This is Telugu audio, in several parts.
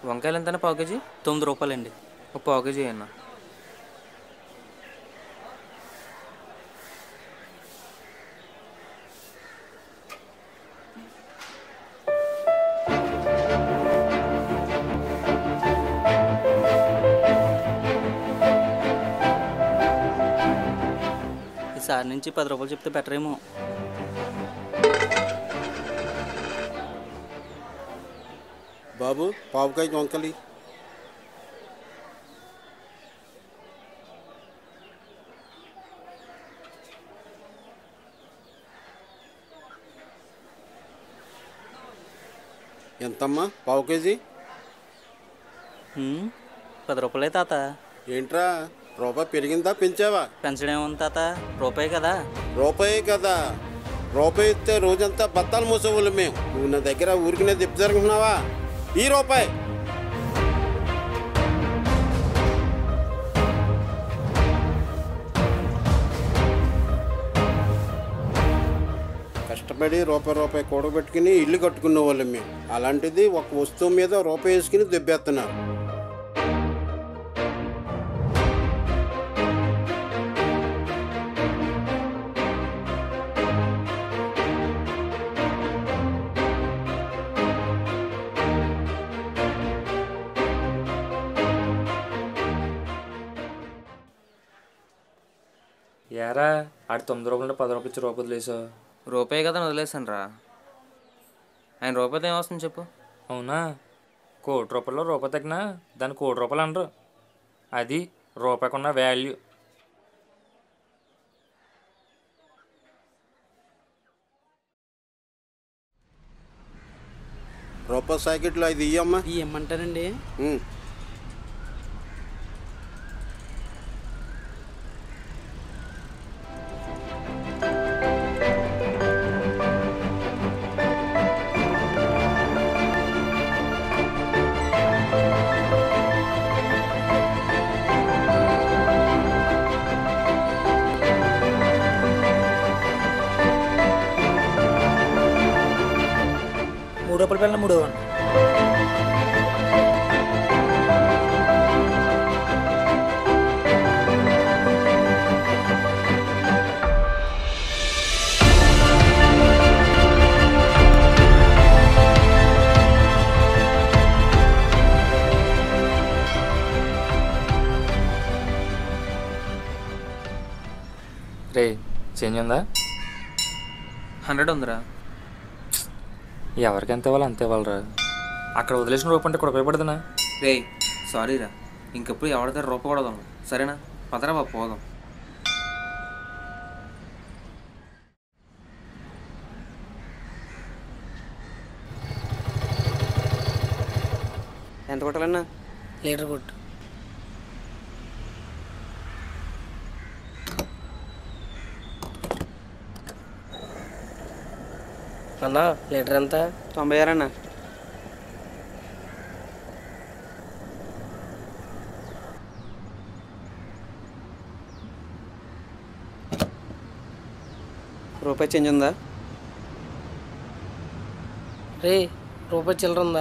వంకాయలు ఎంతైనా పావు కేజీ తొమ్మిది రూపాయలండి ఒక పావు కేజీ అన్న ఈసారి నుంచి పది రూపాయలు చెప్తే బెటర్ ఏమో బాబు పావుకాయ వంకలి ఎంతమ్మా పావు కేజీ హ్మ్, పది రూపాయలే తాత ఏంట్రా రూపాయి పెరిగిందా పెంచావా పెంచడం ఏముంది తాత రూపాయి కదా రూపాయి కదా రూపాయి ఇస్తే రోజంతా బత్తాలు మూసేవాళ్ళు మేము నువ్వు నా దగ్గర ఊరికినే తిప్పి జరుగుతున్నావా ఈ రూపాయి కష్టపడి రూపాయి రూపాయి కూడబెట్టుకుని ఇల్లు కట్టుకునే వాళ్ళం మేము అలాంటిది ఒక వస్తువు మీద రూపాయి వేసుకుని దెబ్బేస్తున్నారు ఏరా ఆడు తొమ్మిది రూపాయలు పది రూపాయలు ఇచ్చి రూపాయలు లేసావు రూపాయి కదా అని వదిలేసాను రా ఆయన రూపాయితో ఏమొస్తుంది చెప్పు అవునా కోటి రూపాయలు రూపాయి తగ్గినా దాన్ని కోటి రూపాయలు అనరు అది రూపాయికున్న వాల్యూ రూపాయి ప్యాకెట్లో ఐదు ఇయ్యమ్మా ఇవి ఇమ్మంటారండి ఉమ్. మూడు రూపాయల పిల్లలు మూడు ఇవ్వండి రే చేంజ్ ఉందా హండ్రెడ్ ఉందిరా ఎవరికి ఎంత ఇవ్వాలి అంత ఇవ్వాలరా అక్కడ వదిలేసిన రూపాయి అంటే ఇక్కడ ఉపయోగపడుతున్నా రే సారీ రా ఇంకెప్పుడు ఎవరి దగ్గర రూపాయి కూడా వదలను. సరేనా పదరా బాబు పోదాం ఎంత కొట్టాలన్నా లీటర్ కొట్టు అన్నా లీటర్ ఎంత తొంభై ఆరు అన్న రూపాయి చేంజ్ ఉందా రే రూపాయి చిల్లర ఉందా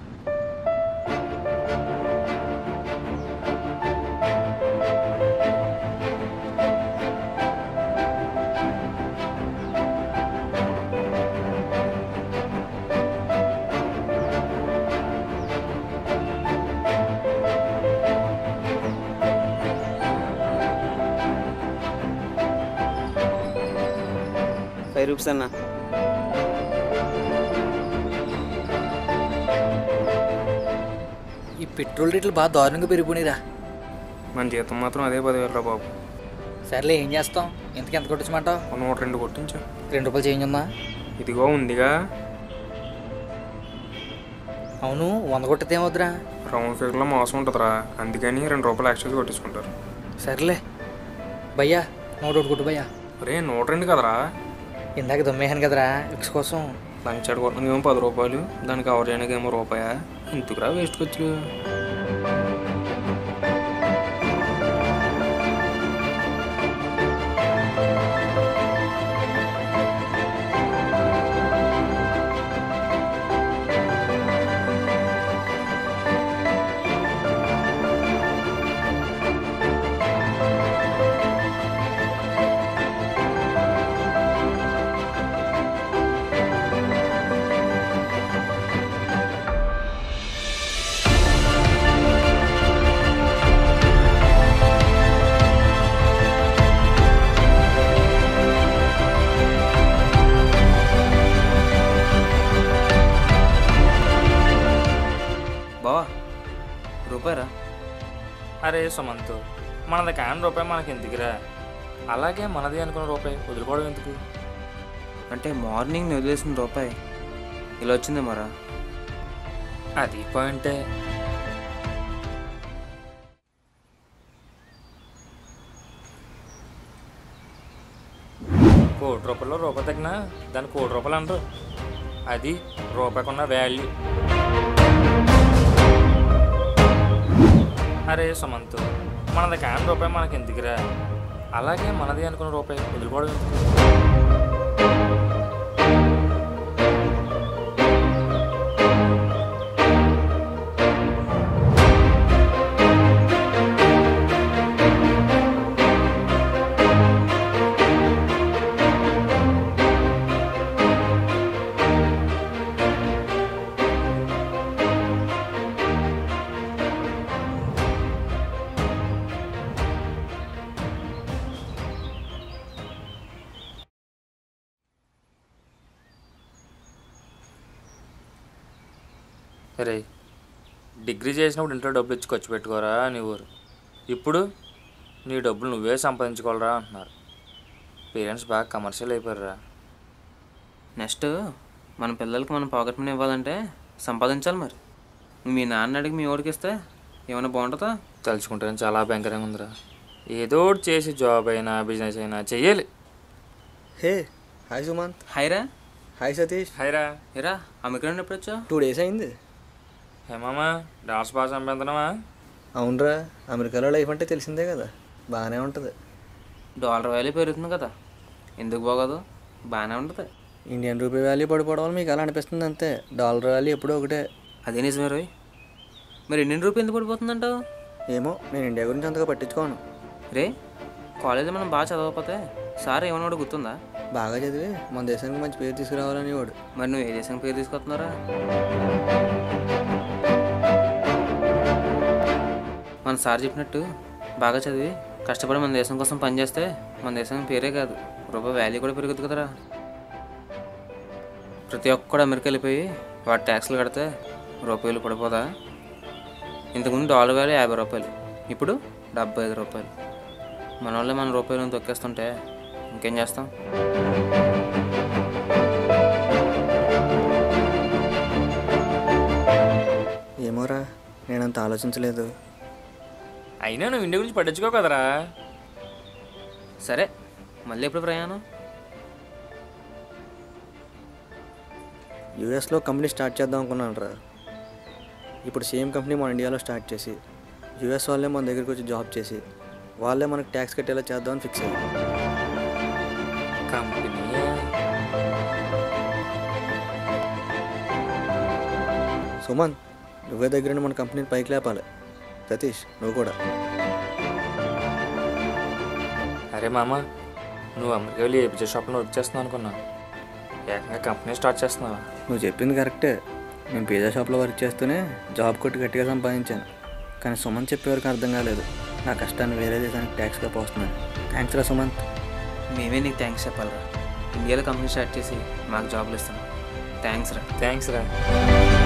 ఫైవ్ రూపీస్ అన్న ఈ పెట్రోల్ రేట్లు బాగా దారుణంగా పెరిగిపోయిరా మన జీతం మాత్రం అదే పదివేలు రా బాబు సర్లే ఏం చేస్తాం ఇంతకి ఎంత కొట్టించమంటావు ఒక నూట రెండు కొట్టించు రెండు రూపాయలు చేంజ్ ఉందా ఇదిగో ఉందిగా అవును వంద కొట్టితే ఏమవుద్దురా రౌండ్ ఫిగర్లో మోసం ఉంటుందిరా అందుకని రెండు రూపాయలు ఎక్స్ట్రా కొట్టించుకుంటారు సర్లే భయ్యా నూట ఒకటి కొట్టు భయ్యా రే నూట రెండు కదరా ఇందాక దమ్మేహాను కదరా ఫిక్స్ కోసం లంచ్ ఆడుకుంటున్నాం ఏమో పది రూపాయలు దానికి కవర్ చేయడానికి ఏమో రూపాయా ఇందుకురా వేస్ట్ ఖర్చులు అరే సుమంత్ మనది కాని రూపాయి మనకి ఎందుకురా అలాగే మనది అనుకున్న రూపాయి వదులుకోవడం ఎందుకు అంటే మార్నింగ్ నేను వదిలేసిన రూపాయి ఇలా వచ్చింది మరా అది పాయింటే కోటి రూపాయల్లో రూపాయి తగ్గినా దాని కోటి రూపాయలు అనరు అది రూపాయికి ఉన్న వాల్యూ అరే సుమంత్ మనది కాని రూపాయి మనకి ఎందుకురా అలాగే మనది అనుకున్న రూపాయి వదులుకోవడం ఎందుకు రే డిగ్రీ చేసినప్పుడు ఇంట్లో డబ్బులు ఇచ్చి ఖర్చు పెట్టుకోరా నీ ఊరు ఇప్పుడు నీ డబ్బులు నువ్వే సంపాదించుకోవాలరా అంటున్నారు పేరెంట్స్ బాగా కమర్షియల్ అయిపోయారా నెక్స్ట్ మన పిల్లలకి మనం పాకెట్ మనీ ఇవ్వాలంటే సంపాదించాలి మరి మీ నాన్న అడిగి మీ ఓడికి ఇస్తే ఏమైనా బాగుంటుందా తలుచుకుంటే చాలా భయంకరంగా ఉందిరా ఏదో ఒకటి చేసి జాబ్ అయినా బిజినెస్ అయినా చెయ్యాలి హే హాయ్ సుమంత్ హైరా హాయ్ సతీష్ హైరా ఏరా అమెరికా ఎప్పుడు వచ్చావు టూ డేస్ అయింది హేమమ్మా డాన్స్ బాగా సంపాదనమా అవునరా అమెరికాలో లైఫ్ అంటే తెలిసిందే కదా బాగానే ఉంటుంది డాలర్ వాల్యూ పెరుగుతుంది కదా ఎందుకు బాగోదు బాగానే ఉంటుంది ఇండియన్ రూపీ వాల్యూ పడిపోవడం వల్ల మీకు అలా అనిపిస్తుంది అంతే డాలర్ వాల్యూ ఎప్పుడూ ఒకటే అదే నిజమే రోయ్ మరి ఎన్ని రూపాయలు ఎందుకు పడిపోతుందంటావు ఏమో నేను ఇండియా గురించి అంతగా పట్టించుకోను రే కాలేజీలో మనం బాగా చదవకపోతే సార్ ఏమన్నా కూడా గుర్తుందా బాగా చదివి మన దేశానికి మంచి పేరు తీసుకురావాలని వాడు మరి నువ్వు ఏ దేశం పేరు తీసుకొస్తున్నారా మన సార్ చెప్పినట్టు బాగా చదివి కష్టపడి మన దేశం కోసం పనిచేస్తే మన దేశం పేరే కాదు రూపాయి వాల్యూ కూడా పెరుగుతుంది కదరా ప్రతి ఒక్కడు అమెరికా వెళ్ళిపోయి వాటి ట్యాక్స్లు కడితే రూపాయలు పడిపోదా ఇంతకుముందు డాలర్ వాల్యూ యాభై రూపాయలు ఇప్పుడు డెబ్బై ఐదు రూపాయలు మన వాళ్ళే మన రూపాయలను తొక్కేస్తుంటే ఇంకేం చేస్తాం ఏమోరా నేనంత ఆలోచించలేదు అయినా నువ్వు ఇండియా గురించి పట్టించుకో కదరా సరే మళ్ళీ ఎప్పుడు ప్రయాణం యూఎస్లో కంపెనీ స్టార్ట్ చేద్దాం అనుకున్నాను రా ఇప్పుడు సేమ్ కంపెనీ మన ఇండియాలో స్టార్ట్ చేసి యూఎస్ వాళ్ళే మన దగ్గరికి వచ్చి జాబ్ చేసి వాళ్ళే మనకి ట్యాక్స్ కట్టేలా చేద్దామని ఫిక్స్ అయ్యాం కంపెనీ సుమన్ నువ్వే దగ్గర మన కంపెనీని పైకి లేపాలి సతీష్ నువ్వు కూడా అరే మామ నువ్వు అమెరికా వెళ్ళి ఏ పిక్చర్ షాప్లో వర్క్ చేస్తున్నావు అనుకున్నా ఏకంగా కంపెనీ స్టార్ట్ చేస్తున్నావా నువ్వు చెప్పింది కరెక్టే నేను పిజ్జా షాప్లో వర్క్ చేస్తూనే జాబ్ కొట్టి గట్టిగా సంపాదించాను కానీ సుమన్ చెప్పేవరకు అర్థం కాలేదు నా కష్టాన్ని వేరే దేశానికి ట్యాక్స్గా పోస్తున్నాను థ్యాంక్స్ రా సుమంత్ మేమే నీకు థ్యాంక్స్ చెప్పాలరా ఇండియాలో కంపెనీ స్టార్ట్ చేసి మాకు జాబ్లు ఇస్తాం థ్యాంక్స్ రా థ్యాంక్స్ రా